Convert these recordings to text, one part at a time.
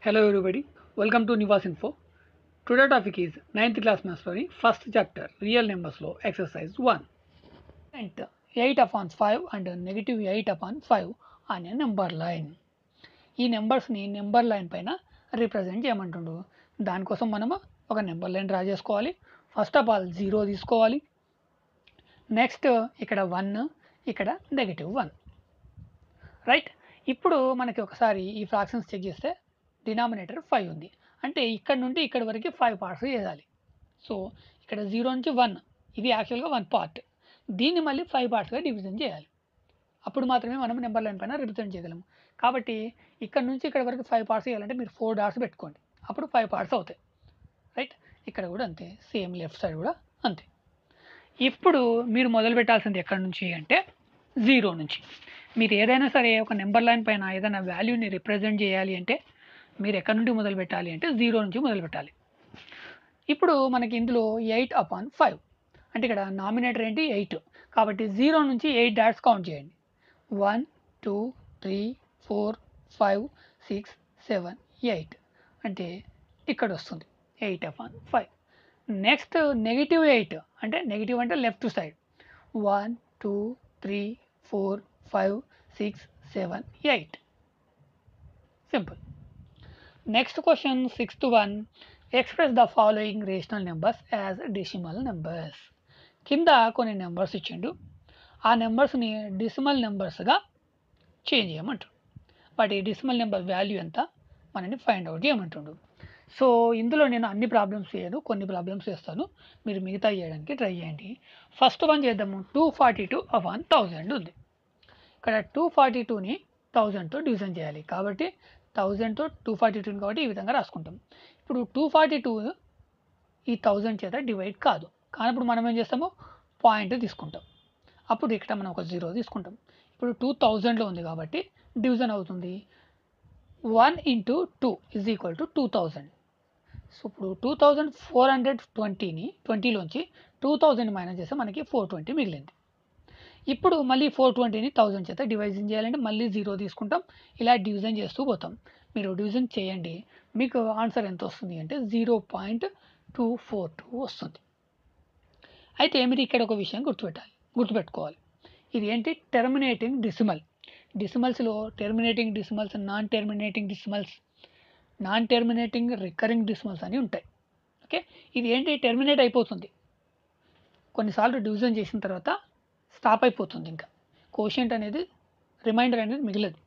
Hello everybody, welcome to Nivas Info. Today topic is 9th class maths story, first chapter, real numbers law, exercise 1. And 8 upon 5 and negative 8 upon 5 on a number line. ఈ నెంబర్స్ని number line పైన represent చేయమంటుండు దానికోసం మనము ఒక number line draw చేసుకోవాలి first of all zero తీసుకోవాలి next ఇక్కడ వన్ ఇక్కడ నెగటివ్ వన్ రైట్ ఇప్పుడు మనకి ఒకసారి ఈ ఫ్రాక్షన్స్ చెక్ చేస్తే డినామినేటర్ ఫైవ్ ఉంది అంటే ఇక్కడ నుండి ఇక్కడ వరకు ఫైవ్ పార్ట్స్ చేయాలి సో ఇక్కడ జీరో నుంచి వన్ ఇది యాక్చువల్గా వన్ పార్ట్ దీన్ని మళ్ళీ ఫైవ్ పార్ట్స్గా డివిజన్ చేయాలి అప్పుడు మాత్రమే మనం నెంబర్ లైన్ పైన రిప్రజెంట్ చేయగలము కాబట్టి ఇక్కడ నుంచి ఇక్కడ వరకు ఫైవ్ పార్ట్స్ చేయాలంటే మీరు ఫోర్ డాట్స్ పెట్టుకోండి అప్పుడు ఫైవ్ పార్ట్స్ అవుతాయి రైట్ ఇక్కడ కూడా అంతే సేమ్ లెఫ్ట్ సైడ్ కూడా అంతే ఇప్పుడు మీరు మొదలు పెట్టాల్సింది ఎక్కడి నుంచి అంటే జీరో నుంచి మీరు ఏదైనా సరే ఒక నెంబర్ లైన్ పైన ఏదైనా వాల్యూని రిప్రజెంట్ చేయాలి అంటే మీరు ఎక్కడి నుండి మొదలు పెట్టాలి అంటే జీరో నుంచి మొదలు పెట్టాలి ఇప్పుడు మనకి ఇందులో ఎయిట్ అపాన్ ఫైవ్ అంటే ఇక్కడ నామినేటర్ ఏంటి ఎయిట్ కాబట్టి జీరో నుంచి ఎయిట్ డాట్స్ కౌంట్ చేయండి one two three four five six seven eight అంటే ఇక్కడ వస్తుంది eight upon five next negative eight అంటే నెగిటివ్ అంటే left side one two three four five six seven eight simple next question sixth one express the following rational numbers as decimal numbers కింద కొన్ని numbers ఇచ్చిండు ఆ నెంబర్స్ని decimal నెంబర్స్గా change చేయమంటాడు వాటి decimal number value ఎంత మనని find out చేయమంటుండు so ఇందులో నేను అన్ని ప్రాబ్లమ్స్ చేయను కొన్ని ప్రాబ్లమ్స్ చేస్తాను మీరు మిగతా చేయడానికి ట్రై చేయండి ఫస్ట్ వన్ చేద్దాము two forty two one thousand ఉంది ఇక్కడ టూ ఫార్టీ టూని థౌజండ్తో డివిజన్ చేయాలి కాబట్టి థౌజండ్తో టూ ఫార్టీ టూని కాబట్టి ఈ విధంగా రాసుకుంటాం ఇప్పుడు టూ ఫార్టీ టూ ఈ థౌజండ్ చేత డివైడ్ కాదు కానప్పుడు మనం ఏం చేస్తాము పాయింట్ తీసుకుంటాం అప్పుడు ఇక్కడ మనం ఒక జీరో తీసుకుంటాం ఇప్పుడు టూ థౌజండ్లో ఉంది కాబట్టి డివిజన్ అవుతుంది one into two is equal to two thousand so ఇప్పుడు టూ థౌజండ్ ఫోర్ హండ్రెడ్ ట్వంటీని ట్వంటీలోంచి టూ థౌజండ్ మైనస్ చేస్తే మనకి ఫోర్ ట్వంటీ మిగిలింది ఇప్పుడు మళ్ళీ ఫోర్ ట్వంటీని థౌజండ్ చేత డివిజన్ చేయాలంటే మళ్ళీ జీరో తీసుకుంటాం ఇలా డివిజన్ చేస్తూ పోతాం మీరు డివిజన్ చేయండి మీకు ఆన్సర్ ఎంత వస్తుంది అంటే zero point two four two వస్తుంది అయితే మీరు ఇక్కడ ఒక విషయం గుర్తుపెట్టాలి గుర్తుపెట్టుకోవాలి ఇది ఏంటి టెర్మినేటింగ్ డిసిమల్ డిసిమల్స్లో terminating decimals non terminating decimals non terminating recurring decimals అని ఉంటాయి ఓకే ఇది ఏంటి టెర్మినేట్ అయిపోతుంది కొన్నిసార్లు డివిజన్ చేసిన తర్వాత స్టాప్ అయిపోతుంది ఇంకా కోషియంట్ అనేది రిమైండర్ అనేది మిగలదు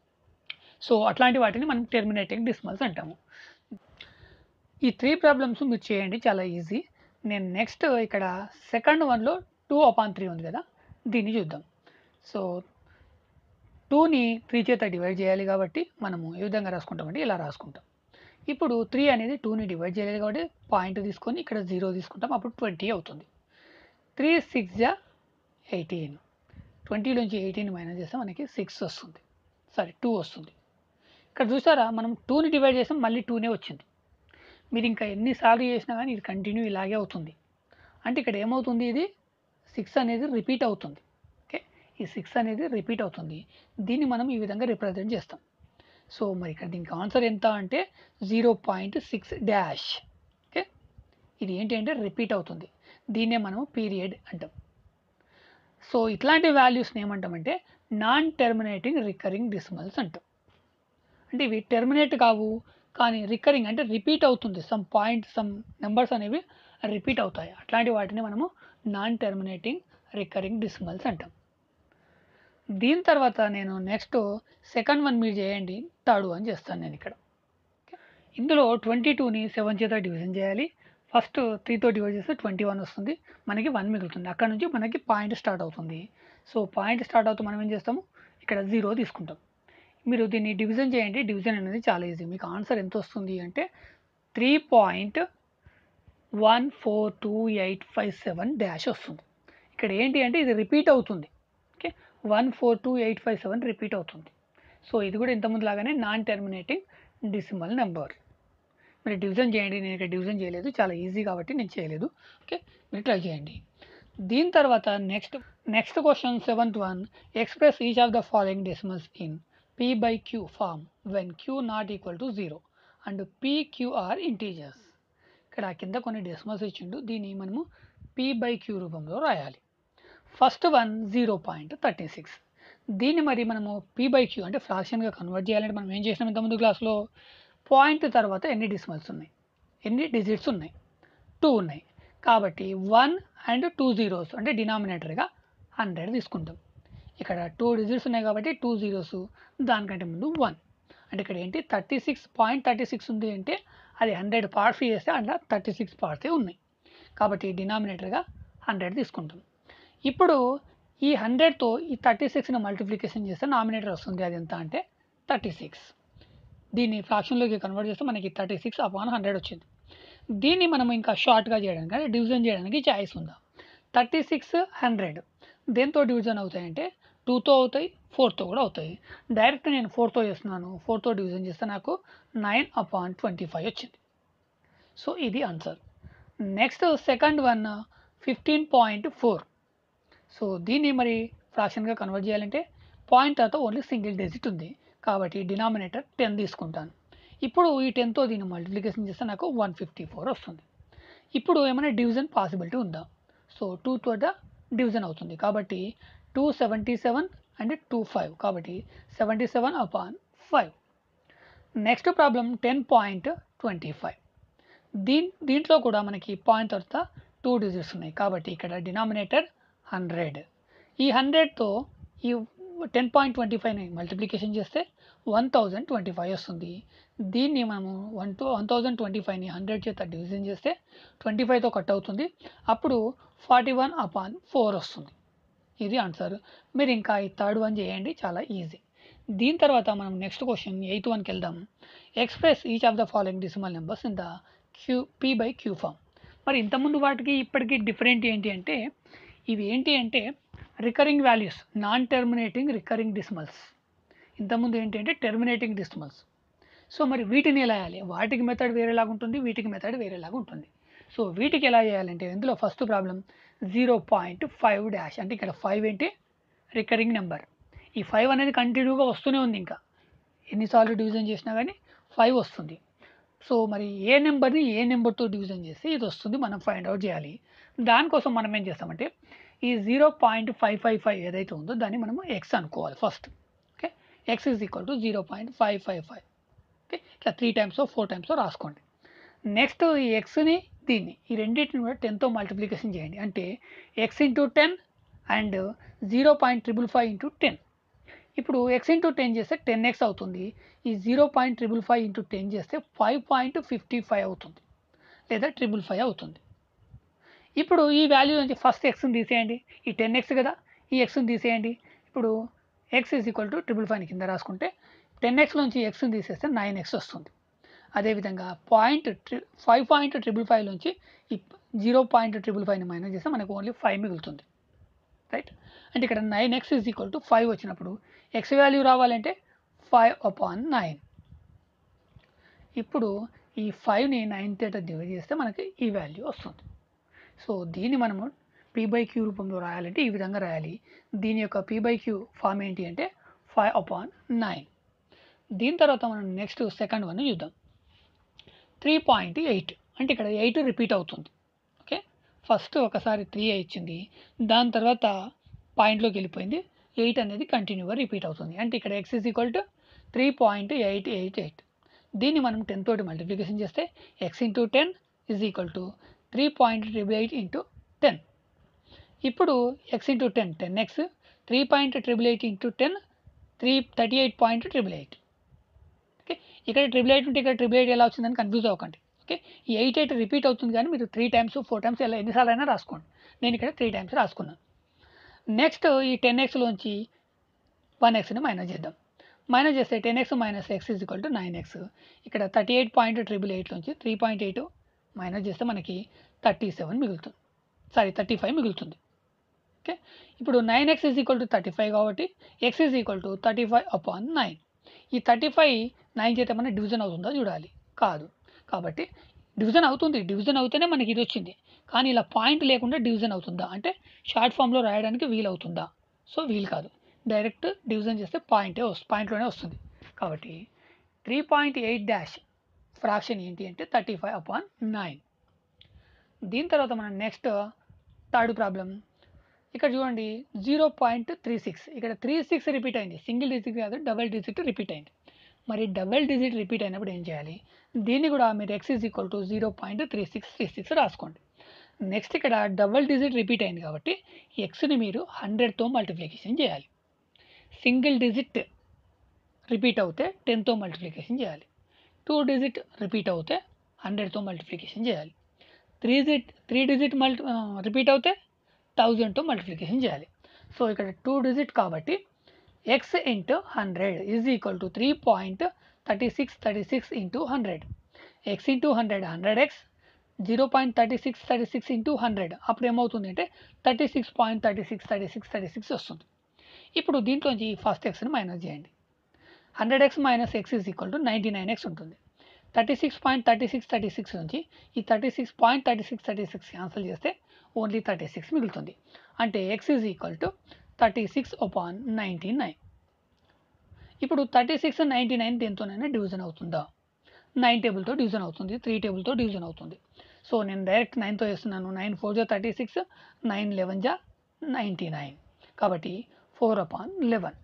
సో అట్లాంటి వాటిని మనం టెర్మినేటింగ్ డిసిమల్స్ అంటాము ఈ త్రీ ప్రాబ్లమ్స్ మీరు చేయండి చాలా ఈజీ నేను నెక్స్ట్ ఇక్కడ సెకండ్ వన్లో టూ అపాన్ త్రీ ఉంది కదా దీన్ని చూద్దాం సో టూని త్రీ చేత డివైడ్ చేయాలి కాబట్టి మనము ఏ విధంగా రాసుకుంటామంటే ఇలా రాసుకుంటాం ఇప్పుడు త్రీ అనేది టూని డివైడ్ చేయలేదు కాబట్టి పాయింట్ తీసుకొని ఇక్కడ జీరో తీసుకుంటాం అప్పుడు ట్వంటీ అవుతుంది త్రీ సిక్స్ జా ఎయిటీన్ ట్వంటీలోంచి ఎయిటీన్ మైనస్ చేస్తే మనకి సిక్స్ వస్తుంది సారీ టూ వస్తుంది ఇక్కడ చూసారా మనం టూని డివైడ్ చేసాం మళ్ళీ టూనే వచ్చింది మీరు ఇంకా ఎన్నిసార్లు చేసినా కానీ ఇది కంటిన్యూ ఇలాగే అవుతుంది అంటే ఇక్కడ ఏమవుతుంది ఇది సిక్స్ అనేది రిపీట్ అవుతుంది ఓకే ఈ సిక్స్ అనేది రిపీట్ అవుతుంది దీన్ని మనం ఈ విధంగా రిప్రజెంట్ చేస్తాం సో మరి ఇక్కడ దీనికి ఆన్సర్ ఎంత అంటే zero point six dash okay ఇది ఏంటి అంటే రిపీట్ అవుతుంది దీన్నే మనం పీరియడ్ అంటాం సో ఇట్లాంటి వాల్యూస్ని ఏమంటామంటే నాన్ టెర్మినేటింగ్ రికరింగ్ డిసిమల్స్ అంటాం అంటే ఇవి టెర్మినేట్ కావు కానీ రికరింగ్ అంటే రిపీట్ అవుతుంది సమ్ పాయింట్ సమ్ నెంబర్స్ అనేవి రిపీట్ అవుతాయి అట్లాంటి వాటిని మనము నాన్ టెర్మినేటింగ్ రికరింగ్ డిసిమల్స్ అంటాం దీని తర్వాత నేను నెక్స్ట్ సెకండ్ వన్ మీరు చేయండి థర్డ్ వన్ చేస్తాను నేను ఇక్కడ ఇందులో ట్వంటీ టూని సెవెన్ చేత డివిజన్ చేయాలి ఫస్ట్ త్రీతో డివైడ్ చేస్తే ట్వంటీ వన్ వస్తుంది మనకి వన్ మిగులుతుంది అక్కడ నుంచి మనకి పాయింట్ స్టార్ట్ అవుతుంది సో పాయింట్ స్టార్ట్ అవుతూ మనం ఏం చేస్తాము ఇక్కడ జీరో తీసుకుంటాం మీరు దీన్ని డివిజన్ చేయండి డివిజన్ అనేది చాలా ఈజీ మీకు ఆన్సర్ ఎంత వస్తుంది అంటే three point one four two eight five seven dash వస్తుంది ఇక్కడ ఏంటి అంటే ఇది రిపీట్ అవుతుంది okay one four two eight five seven repeat అవుతుంది సో ఇది కూడా ఇంతకుముందు లాగానే నాన్ టెర్మినేటింగ్ డిసిమల్ నెంబర్ మీరు డివిజన్ చేయండి నేను ఇక్కడ డివిజన్ చేయలేదు చాలా ఈజీ కాబట్టి నేను చేయలేదు ఓకే మీరు ట్రై చేయండి దీని తర్వాత next next question seventh one express each of the following decimals in p by q form when q not equal to zero and p q r integers ఇక్కడ కింద కొన్ని డెసిమల్స్ ఇచ్చిండు దీన్ని మనము పీ బై క్యూ రూపంలో రాయాలి first one zero point thirty six దీన్ని మరి మనము పీ బై క్యూ అంటే ఫ్రాక్షన్గా కన్వర్ట్ చేయాలంటే మనం ఏం చేసినాం ఇంతకుముందు క్లాస్లో పాయింట్ తర్వాత ఎన్ని డిసిమల్స్ ఉన్నాయి ఎన్ని డిజిట్స్ ఉన్నాయి టూ ఉన్నాయి కాబట్టి వన్ అండ్ టూ జీరోస్ అంటే డినామినేటర్గా హండ్రెడ్ తీసుకుంటాం ఇక్కడ టూ డిజిట్స్ ఉన్నాయి కాబట్టి టూ జీరోస్ దానికంటే ముందు వన్ అంటే ఇక్కడ ఏంటి thirty six point thirty six ఉంది అంటే అది హండ్రెడ్ పార్ట్స్ చేస్తే అందులో థర్టీ సిక్స్ పార్ట్సే ఉన్నాయి కాబట్టి డినామినేటర్గా హండ్రెడ్ తీసుకుంటాం ఇప్పుడు ఈ హండ్రెడ్తో ఈ థర్టీ సిక్స్ని మల్టిప్లికేషన్ చేస్తే నామినేటర్ వస్తుంది అది ఎంత అంటే థర్టీ సిక్స్ దీన్ని ఫ్రాక్షన్లోకి కన్వర్ట్ చేస్తే మనకి థర్టీ సిక్స్ అపాన్ హండ్రెడ్ వచ్చింది దీన్ని మనం ఇంకా షార్ట్గా చేయడానికి అంటే డివిజన్ చేయడానికి చాయిస్ ఉందా థర్టీ సిక్స్ హండ్రెడ్ దేంతో డివిజన్ అవుతాయంటే టూతో అవుతాయి ఫోర్తో కూడా అవుతాయి డైరెక్ట్ నేను ఫోర్తో చేస్తున్నాను ఫోర్తో డివిజన్ చేస్తే నాకు నైన్ అపాన్ ట్వంటీ ఫైవ్ వచ్చింది సో ఇది answer next second one fifteen point four so దీన్ని మరి ఫ్రాక్షన్గా కన్వర్ట్ చేయాలంటే పాయింట్ తర్వాత ఓన్లీ సింగిల్ డిజిట్ ఉంది కాబట్టి డినామినేటర్ టెన్ తీసుకుంటాను ఇప్పుడు ఈ టెన్తో దీన్ని మల్టిప్లికేషన్ చేస్తే నాకు వన్ ఫిఫ్టీ ఫోర్ వస్తుంది ఇప్పుడు ఏమైనా డివిజన్ పాసిబిలిటీ ఉందా సో టూ తోట డివిజన్ అవుతుంది కాబట్టి two seventy seven and two five కాబట్టి seventy seven upon five next problem ten point twenty five దీన్ దీంట్లో కూడా మనకి పాయింట్ తర్వాత టూ డిజిట్స్ ఉన్నాయి కాబట్టి ఇక్కడ డినామినేటర్ హండ్రెడ్ ఈ హండ్రెడ్తో ఈ టెన్ పాయింట్ ట్వంటీ ఫైవ్ని మల్టిప్లికేషన్ చేస్తే వన్ థౌజండ్ ట్వంటీ ఫైవ్ వస్తుంది దీన్ని మనము one two one thousand twenty ఫైవ్ని హండ్రెడ్ చేత డివిజన్ చేస్తే ట్వంటీ ఫైవ్తో కట్ అవుతుంది అప్పుడు ఫార్టీ వన్ అపాన్ ఫోర్ వస్తుంది ఇది ఆన్సర్ మీరు ఇంకా ఈ థర్డ్ వన్ చేయండి చాలా ఈజీ దీని తర్వాత మనం నెక్స్ట్ క్వశ్చన్ ఎయిత్ వన్కి వెళ్దాం express each of the following decimal numbers in the q p by q form మరి ఇంతకుముందు వాటికి ఇప్పటికి డిఫరెంట్ ఏంటి అంటే ఇవి ఏంటి అంటే recurring values non terminating recurring decimals ఇంతకుముందు ఏంటి అంటే టెర్మినేటింగ్ డిసిమల్స్ సో మరి వీటిని ఎలా చేయాలి వాటికి మెథడ్ వేరేలాగా ఉంటుంది వీటికి మెథడ్ వేరేలాగా ఉంటుంది సో వీటికి ఎలా చేయాలంటే ఇందులో first problem zero point five dash అంటే ఇక్కడ ఫైవ్ ఏంటి రికరింగ్ నెంబర్ ఈ ఫైవ్ అనేది కంటిన్యూగా వస్తూనే ఉంది ఇంకా ఎన్నిసార్లు డివిజన్ చేసినా కానీ ఫైవ్ వస్తుంది సో మరి ఏ నెంబర్ని ఏ నెంబర్తో డివిజన్ చేస్తే ఇది వస్తుంది మనం ఫైండ్ అవుట్ చేయాలి దానికోసం మనం ఏం చేస్తామంటే ఈ zero point five five five ఏదైతే ఉందో దాన్ని మనం ఎక్స్ అనుకోవాలి first okay x is equal to zero point five five five okay ఇట్లా త్రీ టైమ్స్ ఫోర్ టైమ్స్ రాసుకోండి నెక్స్ట్ ఈ ఎక్స్ని దీన్ని ఈ రెండింటిని కూడా టెన్తో మల్టిప్లికేషన్ చేయండి అంటే x into ten and zero point triple five into ten ఇప్పుడు ఎక్స్ ఇంటూ టెన్ చేస్తే టెన్ ఎక్స్ అవుతుంది ఈ zero point triple five into ten చేస్తే ఫైవ్ పాయింట్ ఫిఫ్టీ ఫైవ్ అవుతుంది లేదా ట్రిపుల్ ఫైవ్ అవుతుంది ఇప్పుడు ఈ వాల్యూ నుంచి ఫస్ట్ ఎక్స్ని తీసేయండి ఈ టెన్ ఎక్స్ కదా ఈ ఎక్స్ని తీసేయండి ఇప్పుడు x is equal to triple five కింద రాసుకుంటే టెన్ ఎక్స్ నుంచి ఎక్స్ని తీసేస్తే నైన్ ఎక్స్ వస్తుంది అదేవిధంగా పాయింట్ ట్రి ఫైవ్ పాయింట్ ట్రిపుల్ ఫైవ్ నుంచి ఈ జీరో పాయింట్ ట్రిపుల్ ఫైవ్ని మైనస్ చేస్తే మనకు ఓన్లీ ఫైవ్ మిగులుతుంది రైట్ అంటే ఇక్కడ nine x is equal to five వచ్చినప్పుడు ఎక్స్ వాల్యూ రావాలంటే ఫైవ్ అపాన్ నైన్ ఇప్పుడు ఈ ఫైవ్ని నైన్ తేట డివైడ్ చేస్తే మనకి ఈ వాల్యూ వస్తుంది సో దీన్ని మనము పీ బై క్యూ రూపంలో రాయాలంటే ఈ విధంగా రాయాలి దీని యొక్క పీ బై క్యూ ఫామ్ ఏంటి అంటే ఫైవ్ అపాన్ నైన్ దీని తర్వాత మనం నెక్స్ట్ సెకండ్ వన్ చూద్దాం త్రీ పాయింట్ ఎయిట్ అంటే ఇక్కడ ఎయిట్ రిపీట్ అవుతుంది ఓకే ఫస్ట్ ఒకసారి త్రీ ఇచ్చింది దాని తర్వాత పాయింట్లోకి వెళ్ళిపోయింది ఎయిట్ అనేది కంటిన్యూగా రిపీట్ అవుతుంది అంటే ఇక్కడ x is equal to three point eight eight eight దీన్ని మనం టెన్ తోటి మల్టిప్లికేషన్ చేస్తే x into ten is equal to three point triple eight into ten ఇప్పుడు x into ten ten x three point triple eight into ten three thirty eight point triple eight okay ఇక్కడ triple eight ఉంటే ఇక్కడ triple eight ఎలా వచ్చిందని confuse అవ్వకండి okay ఈ eight eight repeat అవుతుంది కానీ మీరు త్రీ టైమ్స్ ఫోర్ టైమ్స్ ఎలా ఎన్నిసార్లు అయినా రాసుకోండి నేను ఇక్కడ త్రీ టైమ్స్ రాసుకున్నాను నెక్స్ట్ ఈ టెన్ ఎక్స్లోంచి వన్ ఎక్స్ని మైనస్ చేద్దాం మైనస్ చేస్తే ten x minus x is equal to nine x ఇక్కడ థర్టీ ఎయిట్ పాయింట్ ట్రిపుల్ ఎయిట్లోంచి త్రీ పాయింట్ ఎయిట్ మైనస్ చేస్తే మనకి థర్టీ సెవెన్ మిగులుతుంది సారీ థర్టీ ఫైవ్ మిగులుతుంది ఓకే ఇప్పుడు nine x is equal to thirty five కాబట్టి x is equal to thirty five upon nine ఈ thirty five nine చేత మన డివిజన్ అవుతుందా చూడాలి కాదు కాబట్టి డివిజన్ అవుతుంది డివిజన్ అవుతేనే మనకి ఇది వచ్చింది కానీ ఇలా పాయింట్ లేకుండా డివిజన్ అవుతుందా అంటే షార్ట్ ఫామ్లో రాయడానికి వీలు అవుతుందా సో వీలు కాదు డైరెక్ట్ డివిజన్ చేస్తే పాయింటే వస్తుంది పాయింట్లోనే వస్తుంది కాబట్టి three point eight dash fraction ఏంటి అంటే థర్టీ ఫైవ్ అపాన్ నైన్ దీని తర్వాత మనం నెక్స్ట్ థర్డ్ ప్రాబ్లం ఇక్కడ చూడండి జీరో పాయింట్ త్రీ సిక్స్ ఇక్కడ త్రీ సిక్స్ రిపీట్ అయింది సింగిల్ డిజిట్ కాదు డబల్ డిజిట్ రిపీట్ అయింది మరి డబల్ డిజిట్ రిపీట్ అయినప్పుడు ఏం చేయాలి దీన్ని కూడా మీరు x is equal to zero point three six three six రాసుకోండి నెక్స్ట్ ఇక్కడ డబల్ డిజిట్ రిపీట్ అయింది కాబట్టి ఎక్స్ని మీరు హండ్రెడ్తో మల్టిప్లికేషన్ చేయాలి సింగిల్ డిజిట్ రిపీట్ అవుతే టెన్తో మల్టిప్లికేషన్ చేయాలి టూ డిజిట్ రిపీట్ అవుతే హండ్రెడ్తో మల్టిప్లికేషన్ చేయాలి three digit three digit multi repeat అవుతే థౌజండ్తో మల్టిప్లికేషన్ చేయాలి సో ఇక్కడ టూ డిజిట్ కాబట్టి x into hundred is equal to three point thirty six thirty six into hundred X into hundred hundred x zero point thirty six thirty six into hundred అప్పుడు ఏమవుతుంది అంటే thirty six point thirty six thirty six thirty six వస్తుంది ఇప్పుడు దీంట్లోంచి first ఎక్స్ని minus చేయండి hundred x minus x is equal to ninety nine x ఉంటుంది thirty six point thirty six thirty six నుంచి ఈ thirty six point thirty six thirty six cancel చేస్తే only thirty six మిగులుతుంది అంటే x is equal to thirty six upon ninety nine ఇప్పుడు thirty six ninety nine దేంతోనైనా division అవుతుందా nine టేబుల్తో division అవుతుంది త్రీ టేబుల్తో డివిజన్ అవుతుంది సో నేను డైరెక్ట్ నైన్తో వేస్తున్నాను నైన్ ఫోర్ జా థర్టీ సిక్స్ నైన్ లెవెన్ జా నైంటీ నైన్ కాబట్టి four upon eleven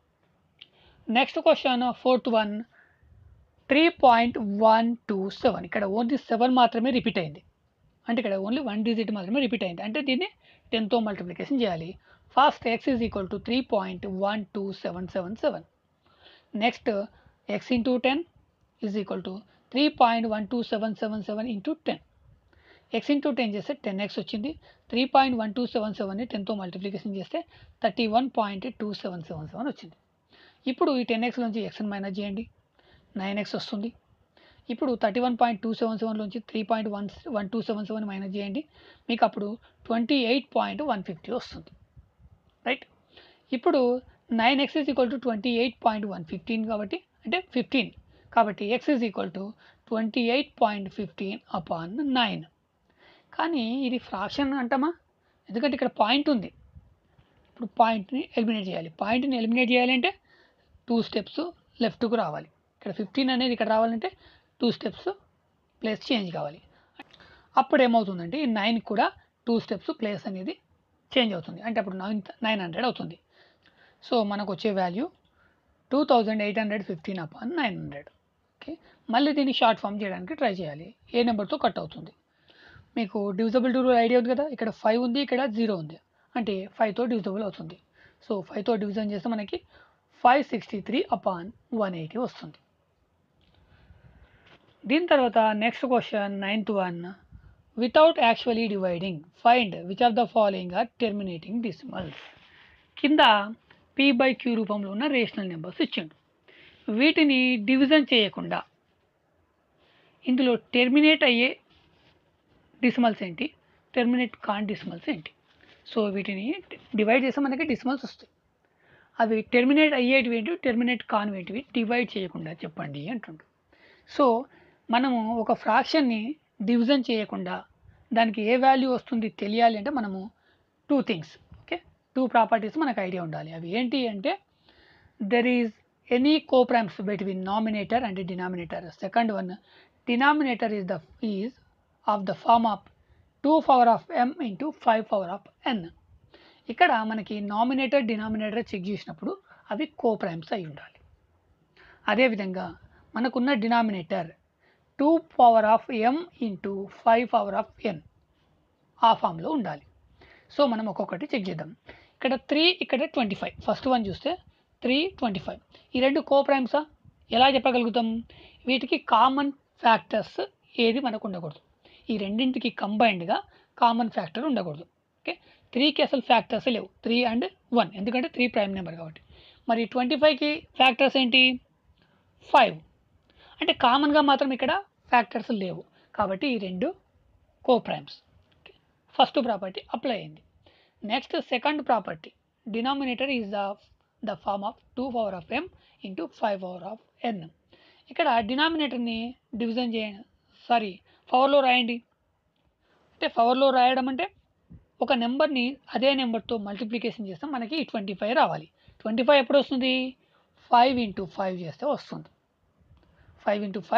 next question fourth one three point one two seven ఇక్కడ ఓన్లీ సెవెన్ మాత్రమే రిపీట్ అయింది అంటే ఇక్కడ ఓన్లీ వన్ డిజిట్ మాత్రమే రిపీట్ అయింది అంటే దీన్ని టెన్తో మల్టిప్లికేషన్ చేయాలి first X is equal to three point one two seven seven seven next x into ten is equal to three point one two seven seven seven into ten x into ten చేస్తే ten x వచ్చింది three point one two seven సెవెన్ని టెన్తో multiplication చేస్తే thirty one point two seven seven seven వచ్చింది ఇప్పుడు ఈ ten x నుంచి ఎక్స్ని మైనస్ చేయండి నైన్ ఎక్స్ వస్తుంది ఇప్పుడు thirty one point two seven సెవెన్లోంచి three point one one two seven seven minus చేయండి మీకు అప్పుడు twenty eight point one fifty వస్తుంది రైట్ ఇప్పుడు nine x is equal to twenty eight point one fifteen కాబట్టి అంటే ఫిఫ్టీన్ కాబట్టి x is equal to twenty eight point fifteen upon nine కానీ ఇది ఫ్రాక్షన్ అంటామా ఎందుకంటే ఇక్కడ పాయింట్ ఉంది ఇప్పుడు పాయింట్ని ఎలిమినేట్ చేయాలి పాయింట్ని ఎలిమినేట్ చేయాలంటే టూ స్టెప్స్ లెఫ్ట్కు రావాలి ఇక్కడ ఫిఫ్టీన్ అనేది ఇక్కడ రావాలంటే టూ స్టెప్స్ ప్లేస్ చేంజ్ కావాలి అప్పుడు ఏమవుతుందంటే ఈ నైన్ కూడా టూ స్టెప్స్ ప్లేస్ అనేది చేంజ్ అవుతుంది అంటే అప్పుడు నైన్ నైన్ హండ్రెడ్ అవుతుంది సో మనకు వచ్చే value two thousand eight hundred fifteen upon nine hundred okay మళ్ళీ దీన్ని షార్ట్ ఫామ్ చేయడానికి ట్రై చేయాలి ఏ నెంబర్తో కట్ అవుతుంది మీకు డివిజబుల్ టూ ఐడియా ఉంది కదా ఇక్కడ ఫైవ్ ఉంది ఇక్కడ జీరో ఉంది అంటే ఫైవ్తో డివిజబుల్ అవుతుంది సో ఫైవ్తో డివిజన్ చేస్తే మనకి five sixty three upon one eighty వస్తుంది దీని తర్వాత next question ninth one without actually dividing find which of the following are terminating decimals కింద పీ బై క్యూ రూపంలో ఉన్న రేషనల్ నెంబర్స్ ఇచ్చిండు వీటిని డివిజన్ చేయకుండా ఇందులో టెర్మినేట్ అయ్యే డిసిమల్స్ ఏంటి టెర్మినేట్ కాన్ డిసిమల్స్ ఏంటి సో వీటిని డివైడ్ చేస్తే మనకి డిసిమల్స్ వస్తాయి అవి టెర్మినేట్ అయ్యేటివి ఏంటి టెర్మినేట్ కానివేటివి డివైడ్ చేయకుండా చెప్పండి అంటుండ్రు సో మనము ఒక ఫ్రాక్షన్ని డివిజన్ చేయకుండా దానికి ఏ వాల్యూ వస్తుంది తెలియాలి అంటే మనము two things okay two properties మనకు ఐడియా ఉండాలి అవి ఏంటి అంటే there is any coprimes between numerator and denominator second one denominator is the is of the form of two power of m into five power of n ఇక్కడ మనకి nominator denominator check చేసినప్పుడు అవి coprimes అయి ఉండాలి అదేవిధంగా మనకున్న denominator two power of m into five power of n ఆ ఫామ్లో ఉండాలి సో మనం ఒక్కొక్కటి చెక్ చేద్దాం ఇక్కడ త్రీ ఇక్కడ ట్వంటీ ఫైవ్ ఫస్ట్ వన్ చూస్తే త్రీ ట్వంటీ ఫైవ్ ఈ రెండు కోప్రైమ్సా ఎలా చెప్పగలుగుతాం వీటికి కామన్ ఫ్యాక్టర్స్ ఏది మనకు ఉండకూడదు ఈ రెండింటికి కంబైన్డ్గా కామన్ ఫ్యాక్టర్ ఉండకూడదు ఓకే త్రీకి అసలు ఫ్యాక్టర్స్ లేవు త్రీ అండ్ వన్ ఎందుకంటే త్రీ ప్రైమ్ నెంబర్ కాబట్టి మరి ట్వంటీ ఫైవ్కి ఫ్యాక్టర్స్ ఏంటి ఫైవ్ అంటే కామన్గా మాత్రం ఇక్కడ ఫ్యాక్టర్స్ లేవు కాబట్టి ఈ రెండు coprimes first property apply అయింది next second property denominator is the the form of two power of m into five power of n ఇక్కడ డినామినేటర్ని డివిజన్ చేయండి సారీ పవర్లో రాయండి అంటే పవర్లో రాయడం అంటే ఒక నెంబర్ని అదే నెంబర్తో మల్టిప్లికేషన్ చేస్తే మనకి ట్వంటీ ఫైవ్ రావాలి ట్వంటీ ఫైవ్ ఎప్పుడు వస్తుంది ఫైవ్ ఇంటూ ఫైవ్ చేస్తే వస్తుంది ఫైవ్ ఇంటూ ఫైవ్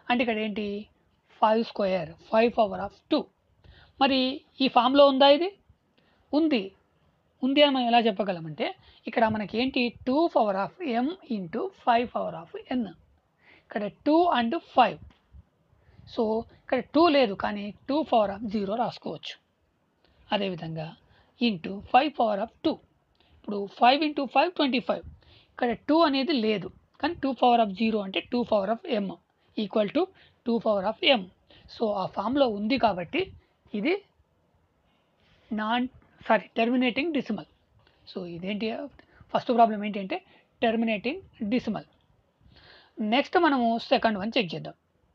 అంటే ఇక్కడ ఏంటి five square five power of two మరి ఈ ఫామ్లో ఉందా ఇది ఉంది ఉంది అని మనం ఎలా చెప్పగలమంటే ఇక్కడ మనకి ఏంటి two power of m into five power of n ఇక్కడ టూ అండ్ ఫైవ్ సో ఇక్కడ టూ లేదు కానీ టూ పవర్ ఆఫ్ జీరో రాసుకోవచ్చు అదేవిధంగా into five power of two ఇప్పుడు five into five twenty five ఇక్కడ టూ అనేది లేదు కానీ టూ పవర్ ఆఫ్ జీరో అంటే two power of m equal to two power of m so ఆ ఫామ్లో ఉంది కాబట్టి ఇది non sorry terminating decimal so ఇదేంటి ఫస్ట్ ప్రాబ్లం ఏంటి అంటే టెర్మినేటింగ్ డిసిమల్ నెక్స్ట్ మనము సెకండ్ వన్ చెక్ చేద్దాం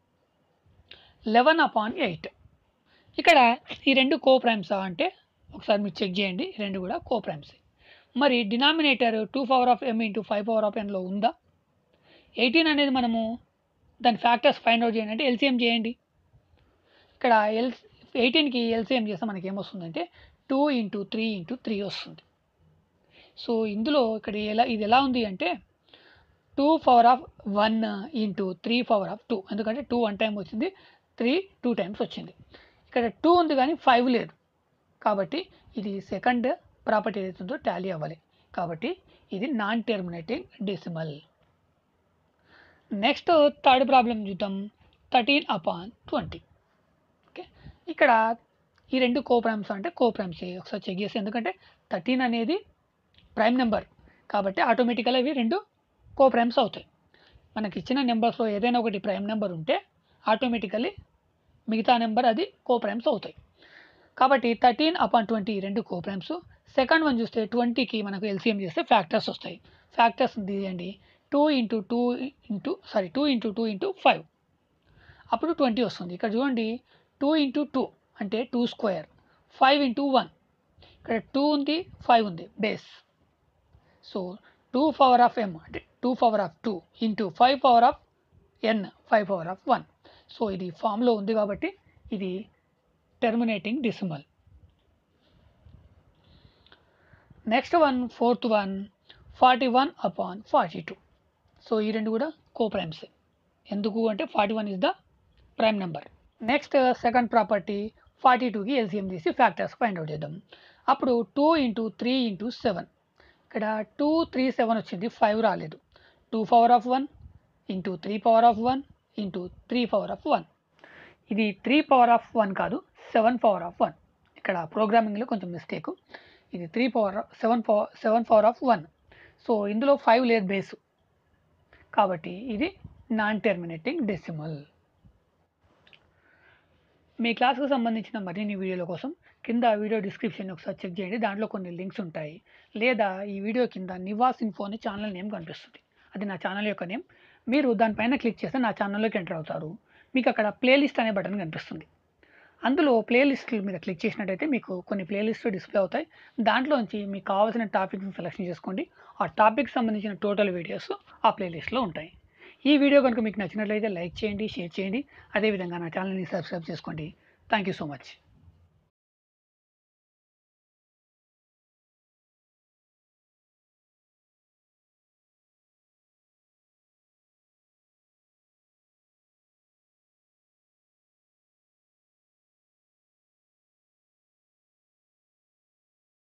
లెవెన్ అపాన్ ఎయిట్ ఇక్కడ ఈ రెండు కో ప్రైమ్సా అంటే ఒకసారి మీరు చెక్ చేయండి ఈ రెండు కూడా కో ప్రైమ్స్ మరి denominator two power of m into five power of ఎన్లో ఉందా ఎయిటీన్ అనేది మనము దాని ఫ్యాక్టర్స్ ఫైండ్ అవుట్ చేయండి అంటే ఎల్సిఎం చేయండి ఇక్కడ ఎల్ ఎయిటీన్కి ఎల్సిఎం చేస్తే మనకి ఏమొస్తుందంటే two into three into three వస్తుంది సో ఇందులో ఇక్కడ ఎలా ఇది ఎలా ఉంది అంటే two power of one into three power of two ఎందుకంటే టూ వన్ టైం వచ్చింది త్రీ టూ టైమ్స్ వచ్చింది ఇక్కడ టూ ఉంది కానీ ఫైవ్ లేదు కాబట్టి ఇది సెకండ్ ప్రాపర్టీ ఏదైతుందో టాలీ అవ్వాలి కాబట్టి ఇది non terminating decimal next third problem చూద్దాం థర్టీన్ అపాన్ ట్వంటీ ఓకే ఇక్కడ ఈ రెండు కోప్రైమ్స్ అంటే కోప్రైమ్స్ ఒకసారి చెక్ చేసి ఎందుకంటే థర్టీన్ అనేది ప్రైమ్ నెంబర్ కాబట్టి ఆటోమేటికల్గా ఇవి రెండు కోప్రైమ్స్ అవుతాయి మనకి ఇచ్చిన నెంబర్స్లో ఏదైనా ఒకటి ప్రైమ్ నెంబర్ ఉంటే ఆటోమేటికల్లీ మిగతా నెంబర్ అది కోప్రైమ్స్ అవుతాయి కాబట్టి థర్టీన్ అపాన్ ట్వంటీ రెండు కోప్రైమ్స్ సెకండ్ వన్ చూస్తే ట్వంటీకి మనకు ఎల్సిఎం చేస్తే ఫ్యాక్టర్స్ వస్తాయి ఫ్యాక్టర్స్ తీయండి two into two into sorry two into two into five అప్పుడు ట్వంటీ వస్తుంది ఇక్కడ చూడండి టూ ఇంటూ టూ అంటే two square five into one ఇక్కడ టూ ఉంది ఫైవ్ ఉంది base so two power of m అంటే two power of two into five power of n five power of one so ఇది ఫామ్లో ఉంది కాబట్టి ఇది terminating decimal next one fourth one forty one upon forty two so ఈ రెండు కూడా coprimes ఎందుకు అంటే forty one is the prime number next second property forty టూకి ఎల్సిఎం తీసి ఫ్యాక్టర్స్ ఫైండ్ అవుట్ చేద్దాం అప్పుడు two into three into seven ఇక్కడ టూ త్రీ సెవెన్ వచ్చింది ఫైవ్ రాలేదు two power of one into three power of one into three power of one ఇది three power of one కాదు seven power of one ఇక్కడ ప్రోగ్రామింగ్లో కొంచెం mistake ఇది three power seven power seven power of one so ఇందులో five లేదు base కాబట్టి ఇది నాన్ టెర్మినేటింగ్ డెసిమల్ మీ క్లాస్కు సంబంధించిన మరిన్ని వీడియోల కోసం కింద వీడియో డిస్క్రిప్షన్ ఒకసారి చెక్ చేయండి దాంట్లో కొన్ని లింక్స్ ఉంటాయి లేదా ఈ వీడియో కింద నివాస్ ఇన్ఫో అని ఛానల్ నేమ్ కనిపిస్తుంది అది నా ఛానల్ యొక్క నేమ్ మీరు దానిపైన క్లిక్ చేస్తే నా ఛానల్లోకి ఎంటర్ అవుతారు మీకు అక్కడ ప్లేలిస్ట్ అనే బటన్ కనిపిస్తుంది అందులో ప్లేలిస్ట్ మీద క్లిక్ చేసినట్టయితే మీకు కొన్ని ప్లేలిస్ట్లు డిస్ప్లే అవుతాయి దాంట్లోంచి మీకు కావాల్సిన టాపిక్ని సెలెక్షన్ చేసుకోండి ఆ టాపిక్ సంబంధించిన టోటల్ వీడియోస్ ఆ ప్లేలిస్ట్లో ఉంటాయి ఈ వీడియో కనుక మీకు నచ్చినట్లయితే లైక్ చేయండి షేర్ చేయండి అదేవిధంగా నా ఛానల్ని సబ్స్క్రైబ్ చేసుకోండి థ్యాంక్ యూ సో మచ్